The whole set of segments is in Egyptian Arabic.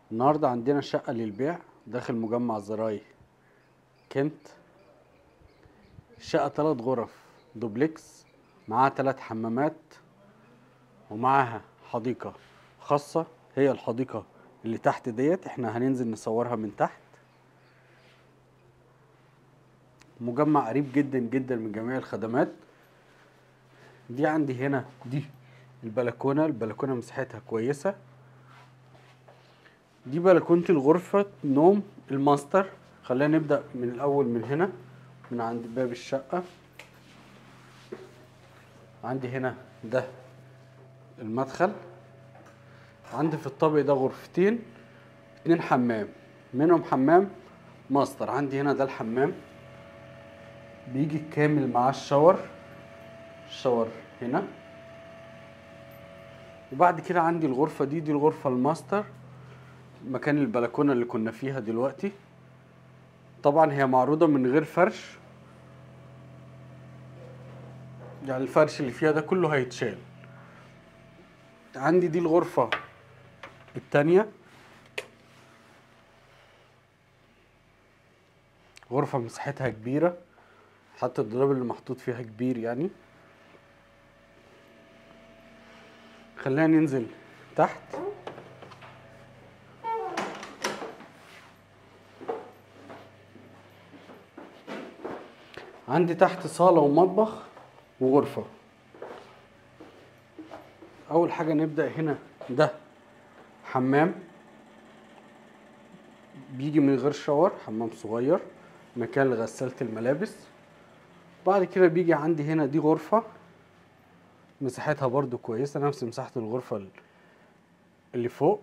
النهارده عندنا شقة للبيع داخل مجمع زراي كنت الشقة تلات غرف دوبلكس معاها تلات حمامات ومعاها حديقة خاصة هي الحديقة اللي تحت ديت احنا هننزل نصورها من تحت مجمع قريب جدا جدا من جميع الخدمات دي عندي هنا دي البلكونة البلكونة مساحتها كويسة دي بلكونة الغرفة نوم الماستر خلينا نبدأ من الأول من هنا من عند باب الشقة عندي هنا ده المدخل عندي في الطابق ده غرفتين اتنين حمام منهم حمام ماستر عندي هنا ده الحمام بيجي كامل معاه الشاور الشاور هنا وبعد كده عندي الغرفة دي دي الغرفة الماستر مكان البلكونة اللي كنا فيها دلوقتي طبعا هي معروضة من غير فرش يعني الفرش اللي فيها ده كله هيتشال عندي دي الغرفة التانية غرفة مساحتها كبيرة حتى الدولاب اللي محطوط فيها كبير يعني خلينا ننزل تحت عندي تحت صالة ومطبخ وغرفة أول حاجة نبدأ هنا ده حمام بيجي من غير شاور حمام صغير مكان لغسالة الملابس بعد كده بيجي عندي هنا دي غرفة مساحتها برضو كويسة نفس مساحة الغرفة ال- اللي فوق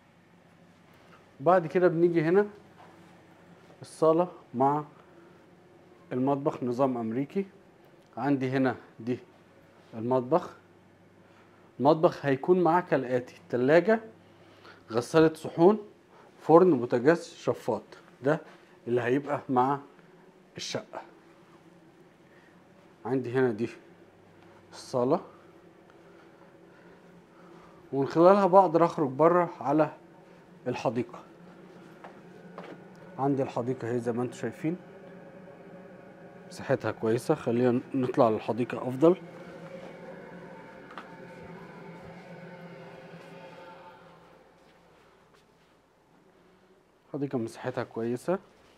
بعد كده بنيجي هنا الصالة مع المطبخ نظام أمريكي عندي هنا دي المطبخ المطبخ هيكون معاه كالآتي تلاجة غسالة صحون فرن بوتاجاز شفاط ده اللي هيبقى مع الشقة عندي هنا دي الصالة ومن خلالها بقدر اخرج بره على الحديقة عندي الحديقة اهي زي ما انتم شايفين مساحتها كويسة خلينا نطلع للحديقة افضل حديقة مساحتها كويسة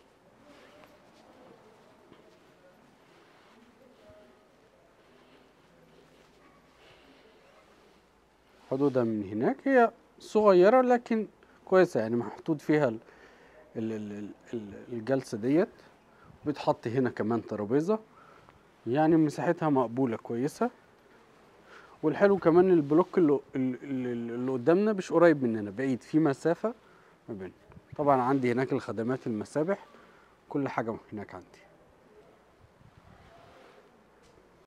حدودها من هناك هي صغيرة لكن كويسة يعني محطوط فيها ال- ال- ال- ال- الجلسة ديت بيتحط هنا كمان ترابيزة يعني مساحتها مقبولة كويسة والحلو كمان البلوك اللي, اللي, اللي قدامنا مش قريب مننا بعيد في مسافة ما بيننا طبعا عندي هناك الخدمات المسابح كل حاجة هناك عندي